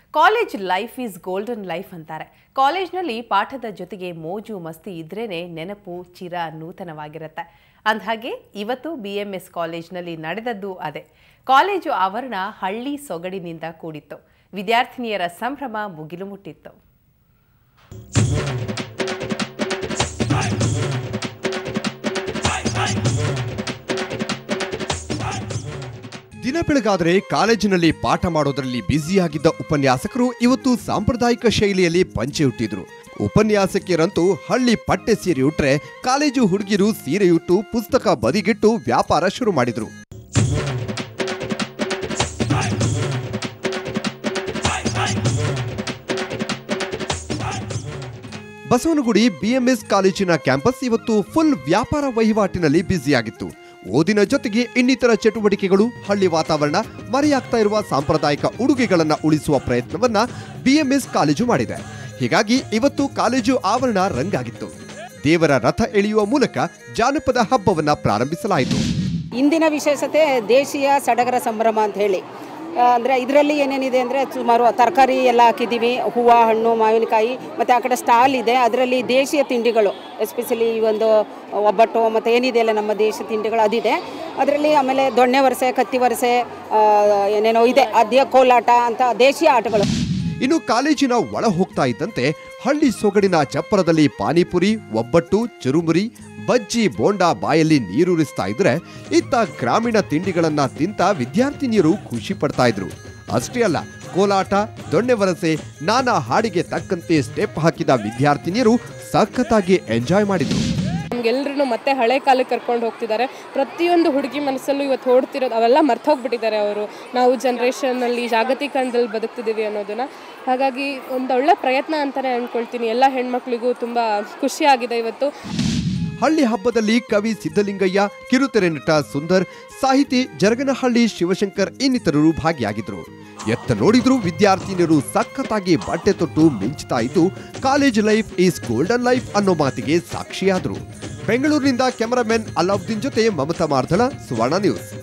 college life is golden life ಅಂತಾರೆ ಕಾಲೇಜ್ನಲ್ಲಿ ಪಾಠದ ಜೊತೆಗೆ ಮೋಜು ಮಸ್ತಿ ಇದ್ರೇನೆ ನೆನಪು ಚಿರ ನೂತನವಾಗಿರುತ್ತೆ ಅಂದಹಾಗೆ ಇವತ್ತು ಬಿ ಎಂ ಎಸ್ ಕಾಲೇಜ್ನಲ್ಲಿ ನಡೆದದ್ದು ಅದೇ ಕಾಲೇಜು ಆವರಣ ಹಳ್ಳಿ ಸೊಗಡಿನಿಂದ ಕೂಡಿತ್ತು ವಿದ್ಯಾರ್ಥಿನಿಯರ ಸಂಭ್ರಮ ಮುಗಿಲು ಮುಟ್ಟಿತ್ತು ದಿನ ಬೆಳಗಾದರೆ ಕಾಲೇಜಿನಲ್ಲಿ ಪಾಠ ಮಾಡೋದರಲ್ಲಿ ಬ್ಯುಸಿಯಾಗಿದ್ದ ಉಪನ್ಯಾಸಕರು ಇವತ್ತು ಸಾಂಪ್ರದಾಯಿಕ ಶೈಲಿಯಲ್ಲಿ ಪಂಚೆ ಹುಟ್ಟಿದ್ರು ಉಪನ್ಯಾಸಕಿಯರಂತೂ ಹಳ್ಳಿ ಪಟ್ಟೆ ಸೀರೆ ಉಟ್ರೆ ಕಾಲೇಜು ಹುಡುಗಿರು ಸೀರೆಯುಟ್ಟು ಪುಸ್ತಕ ಬದಿಗಿಟ್ಟು ವ್ಯಾಪಾರ ಶುರು ಮಾಡಿದ್ರು ಬಸವನಗುಡಿ ಬಿಎಂಎಸ್ ಕಾಲೇಜಿನ ಕ್ಯಾಂಪಸ್ ಇವತ್ತು ಫುಲ್ ವ್ಯಾಪಾರ ವಹಿವಾಟಿನಲ್ಲಿ ಬ್ಯುಸಿಯಾಗಿತ್ತು ಓದಿನ ಜೊತೆಗೆ ಇನ್ನಿತರ ಚಟುವಟಿಕೆಗಳು ಹಳ್ಳಿ ವಾತಾವರಣ ಮರೆಯಾಗ್ತಾ ಇರುವ ಸಾಂಪ್ರದಾಯಿಕ ಉಡುಗೆಗಳನ್ನ ಉಳಿಸುವ ಪ್ರಯತ್ನವನ್ನ ಬಿಎಂಎಸ್ ಕಾಲೇಜು ಮಾಡಿದೆ ಹೀಗಾಗಿ ಇವತ್ತು ಕಾಲೇಜು ಆವರಣ ರಂಗಾಗಿತ್ತು ದೇವರ ರಥ ಎಳೆಯುವ ಮೂಲಕ ಜಾನಪದ ಹಬ್ಬವನ್ನ ಪ್ರಾರಂಭಿಸಲಾಯಿತು ಇಂದಿನ ವಿಶೇಷತೆ ದೇಶೀಯ ಸಡಗರ ಸಂಭ್ರಮ ಅಂತ ಹೇಳಿ ಆ, ಅಂದ್ರೆ ಇದರಲ್ಲಿ ಏನೇನಿದೆ ಅಂದರೆ ಸುಮಾರು ತರಕಾರಿ ಎಲ್ಲ ಹಾಕಿದ್ದೀವಿ ಹೂವು ಹಣ್ಣು ಮಾವಿನಕಾಯಿ ಮತ್ತು ಆ ಕಡೆ ಸ್ಟಾಲ್ ಇದೆ ಅದರಲ್ಲಿ ದೇಶೀಯ ತಿಂಡಿಗಳು ಎಸ್ಪೆಷಲಿ ಈ ಒಂದು ಒಬ್ಬಟ್ಟು ಮತ್ತು ಏನಿದೆ ಅಲ್ಲ ನಮ್ಮ ದೇಶ ತಿಂಡಿಗಳು ಅದಿದೆ ಅದರಲ್ಲಿ ಆಮೇಲೆ ದೊಣ್ಣೆ ವರಸೆ ಕತ್ತಿ ವರಸೆ ಆ, ಏನೇನೋ ಇದೆ ಅದ್ಯ ಕೋಲಾಟ ಅಂತ ದೇಶೀಯ ಆಟಗಳು ಇನ್ನು ಕಾಲೇಜಿನ ಒಳ ಹೋಗ್ತಾ ಇದ್ದಂತೆ ಹಳ್ಳಿ ಸೊಗಡಿನ ಚಪ್ಪರದಲ್ಲಿ ಪಾನಿಪುರಿ ಒಬ್ಬಟ್ಟು ಚುರುಮುರಿ ಬಜ್ಜಿ ಬೋಂಡಾ ಬಾಯಲ್ಲಿ ನೀರೂರಿಸ್ತಾ ಇದ್ರೆ ಇತ್ತ ಗ್ರಾಮೀಣ ತಿಂಡಿಗಳನ್ನ ತಿಂತ ವಿದ್ಯಾರ್ಥಿನಿಯರು ಖುಷಿ ಪಡ್ತಾ ಇದ್ರು ಅಷ್ಟೇ ಅಲ್ಲ ಕೋಲಾಟ ದೊಣ್ಣೆ ವರಸೆ ನಾನಾ ಹಾಡಿಗೆ ತಕ್ಕಂತೆ ಸ್ಟೆಪ್ ಹಾಕಿದ ವಿದ್ಯಾರ್ಥಿನಿಯರು ಸಖತ್ತಾಗಿ ಎಂಜಾಯ್ ಮಾಡಿದ್ರು ನಮ್ಗೆಲ್ರೂ ಮತ್ತೆ ಹಳೆ ಕಾಲಕ್ಕೆ ಕರ್ಕೊಂಡು ಹೋಗ್ತಿದ್ದಾರೆ ಪ್ರತಿಯೊಂದು ಹುಡುಗಿ ಮನಸ್ಸಲ್ಲೂ ಇವತ್ತು ಓಡ್ತಿರೋದು ಅವೆಲ್ಲ ಮರ್ತೋಗ್ಬಿಟ್ಟಿದ್ದಾರೆ ಅವರು ನಾವು ಜನ್ರೇಷನ್ನಲ್ಲಿ ಜಾಗತೀಕರಣದಲ್ಲಿ ಬದುಕ್ತಿದ್ದೀವಿ ಅನ್ನೋದನ್ನ ಹಾಗಾಗಿ ಒಂದು ಒಳ್ಳೆ ಪ್ರಯತ್ನ ಅಂತಲೇ ಅಂದ್ಕೊಳ್ತೀನಿ ಎಲ್ಲ ಹೆಣ್ಮಕ್ಳಿಗೂ ತುಂಬ ಖುಷಿಯಾಗಿದೆ ಇವತ್ತು ಹಳ್ಳಿ ಹಬ್ಬದಲ್ಲಿ ಕವಿ ಸಿದ್ದಲಿಂಗಯ್ಯ ಕಿರುತೆರೆ ನಟ ಸುಂದರ್ ಸಾಹಿತಿ ಜರಗನಹಳ್ಳಿ ಶಿವಶಂಕರ್ ಇನ್ನಿತರರು ಭಾಗಿಯಾಗಿದ್ರು ಎತ್ತ ನೋಡಿದ್ರು ವಿದ್ಯಾರ್ಥಿನಿಯರು ಸಖತ್ತಾಗಿ ಬಟ್ಟೆ ತೊಟ್ಟು ಮಿಂಚ್ತಾ ಇದ್ದು college life is golden life ಅನ್ನೋ ಮಾತಿಗೆ ಸಾಕ್ಷಿಯಾದ್ರು ಬೆಂಗಳೂರಿನಿಂದ ಕ್ಯಾಮರಾಮನ್ ಅಲಾವುದ್ದೀನ್ ಜೊತೆ ಮಮತಾ ಮಾರ್ಧಳ ಸುವರ್ಣ ನ್ಯೂಸ್